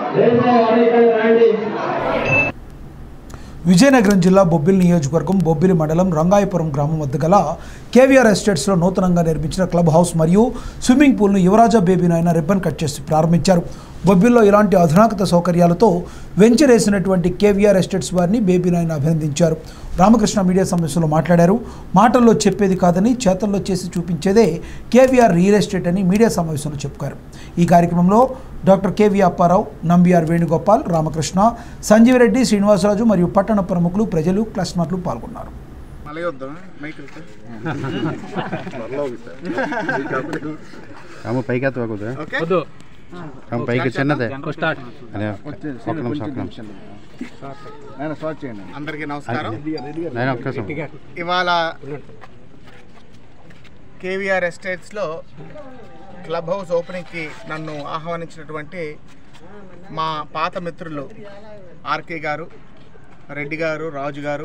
విజయనగరం జిల్లా బొబ్బిలి నియోజకవర్గం బొబ్బిలి మండలం రంగాయపురం గ్రామం వద్ద గల కేవీఆర్ ఎస్టేట్స్లో నూతనంగా నిర్మించిన క్లబ్ హౌస్ మరియు స్విమ్మింగ్ పూల్ను యువరాజా బేబీ నాయన రిబ్బన్ కట్ చేసి ప్రారంభించారు బొబ్బిల్లో ఇలాంటి అధునాతన సౌకర్యాలతో వెంచర్ వేసినటువంటి కేవీఆర్ ఎస్టేట్స్ వారిని బేబీ నాయన అభినందించారు రామకృష్ణ మీడియా సమావేశంలో మాట్లాడారు మాటల్లో చెప్పేది కాదని చేతల్లో చేసి చూపించేదే కేవీఆర్ రియల్ ఎస్టేట్ అని మీడియా సమావేశంలో చెప్పుకారు ఈ కార్యక్రమంలో డాక్టర్ కేవీ అప్పారావు నంబిఆర్ వేణుగోపాల్ రామకృష్ణ సంజీవరెడ్డి శ్రీనివాసరాజు మరియు పట్టణ ప్రముఖులు ప్రజలు క్లస్టమర్లు పాల్గొన్నారు మళ్ళీ వద్దాం మైక్ వెళ్తే రాము పైకి ఎత్తు కుదరా ఓకే రాము పైకి చిన్నదే అదే ఒక్క నిమిషం ఒక్క నిమిషం అందరికీ నమస్కారం నేను ఒక్కసారి ఇవాళ కేవీఆర్ ఎస్టేట్స్లో క్లబ్ హౌస్ ఓపెనింగ్కి నన్ను ఆహ్వానించినటువంటి మా పాత మిత్రులు ఆర్కే గారు రెడ్డి గారు రాజు గారు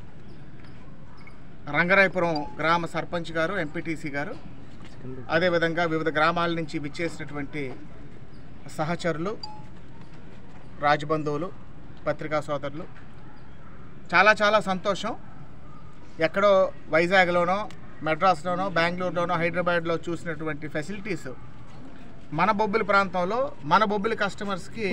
రంగరాయపురం గ్రామ సర్పంచ్ గారు ఎంపీటీసీ గారు అదేవిధంగా వివిధ గ్రామాల నుంచి విచ్చేసినటువంటి సహచరులు రాజబంధువులు పత్రికా సోదరులు చాలా చాలా సంతోషం ఎక్కడో వైజాగ్లోనో మెడ్రాస్లోనో బెంగళూరులోనో హైదరాబాద్లో చూసినటువంటి ఫెసిలిటీస్ మన బొబ్బిలి ప్రాంతంలో మన బొబ్బిలి కస్టమర్స్కి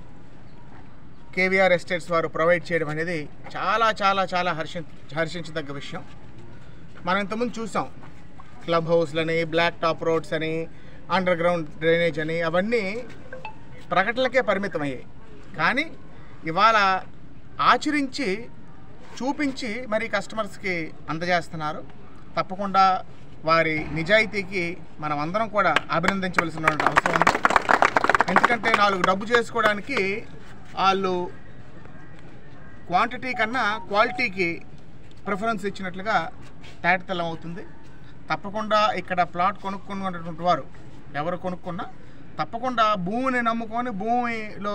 కేవీఆర్ ఎస్టేట్స్ వారు ప్రొవైడ్ చేయడం అనేది చాలా చాలా చాలా హర్షి హర్షించదగ్గ విషయం మనం ఇంతకుముందు చూసాం క్లబ్ హౌస్లని బ్లాక్ టాప్ రోడ్స్ అని అండర్ గ్రౌండ్ డ్రైనేజ్ అని అవన్నీ ప్రకటనలకే పరిమితమయ్యాయి కానీ ఇవాళ ఆచరించి చూపించి మరి కస్టమర్స్కి అందజేస్తున్నారు తప్పకుండా వారి నిజాయితీకి మనం అందరం కూడా అభినందించవలసిన అవసరం ఉంది ఎందుకంటే నాలుగు డబ్బు చేసుకోవడానికి వాళ్ళు క్వాంటిటీ కన్నా క్వాలిటీకి ప్రిఫరెన్స్ ఇచ్చినట్లుగా తేటతెల్లం అవుతుంది తప్పకుండా ఇక్కడ ప్లాట్ కొనుక్కున్నటువంటి వారు ఎవరు కొనుక్కున్నా తప్పకుండా భూమిని నమ్ముకొని భూమిలో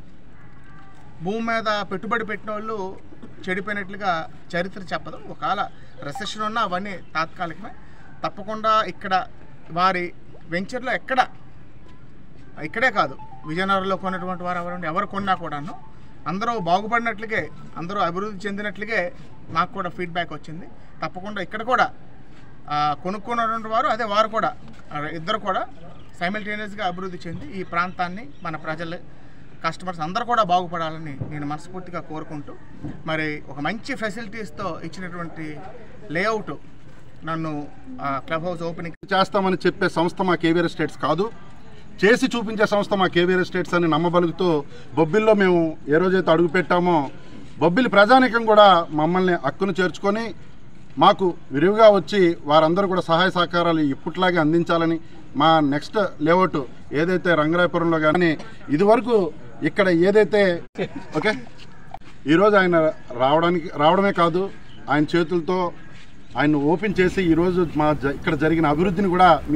భూమి మీద పెట్టుబడి పెట్టిన వాళ్ళు చెడిపోయినట్లుగా చరిత్ర చెప్పదు ఒకవేళ రెసెషన్ ఉన్నా అవన్నీ తాత్కాలికమే తప్పకుండా ఇక్కడ వారి వెంచర్లో ఎక్కడ ఇక్కడే కాదు విజయనగరంలో కొన్నటువంటి వారు ఎవరు ఎవరు కొన్నా కూడాను అందరూ బాగుపడినట్లుగే అందరూ అభివృద్ధి చెందినట్లుగే నాకు కూడా ఫీడ్బ్యాక్ వచ్చింది తప్పకుండా ఇక్కడ కూడా ఆ, కొనుక్కున్నటువంటి వారు అదే వారు కూడా ఆ, ఇద్దరు కూడా సైమిల్టేనియస్గా అభివృద్ధి చెంది ఈ ప్రాంతాన్ని మన ప్రజలు కస్టమర్స్ అందరూ కూడా బాగుపడాలని నేను మనస్ఫూర్తిగా కోరుకుంటూ మరి ఒక మంచి ఫెసిలిటీస్తో ఇచ్చినటువంటి లేఅవుట్ నన్ను ఆ, క్లబ్ హౌస్ ఓపెనింగ్ చేస్తామని చెప్పే సంస్థ మా కేవీఆర్ ఎస్టేట్స్ కాదు చేసి చూపించే సంస్థ మా కేవీఆర్ ఎస్టేట్స్ అని నమ్మబలుగుతూ బొబ్బిల్లో మేము ఏ రోజైతే అడుగు పెట్టామో బొబ్బిలి ప్రజానికం కూడా మమ్మల్ని హక్కును చేర్చుకొని మాకు విరివిగా వచ్చి వారందరూ కూడా సహాయ సహకారాలు ఇప్పట్లాగే అందించాలని మా నెక్స్ట్ లేఅవుట్ ఏదైతే రంగరాయపురంలో కానీ ఇదివరకు ఇక్కడ ఏదైతే ఓకే ఈరోజు ఆయన రావడానికి రావడమే కాదు ఆయన చేతులతో ఆయన ఓపెన్ చేసి ఈరోజు మా జ- ఇక్కడ జరిగిన అభివృద్ధిని కూడా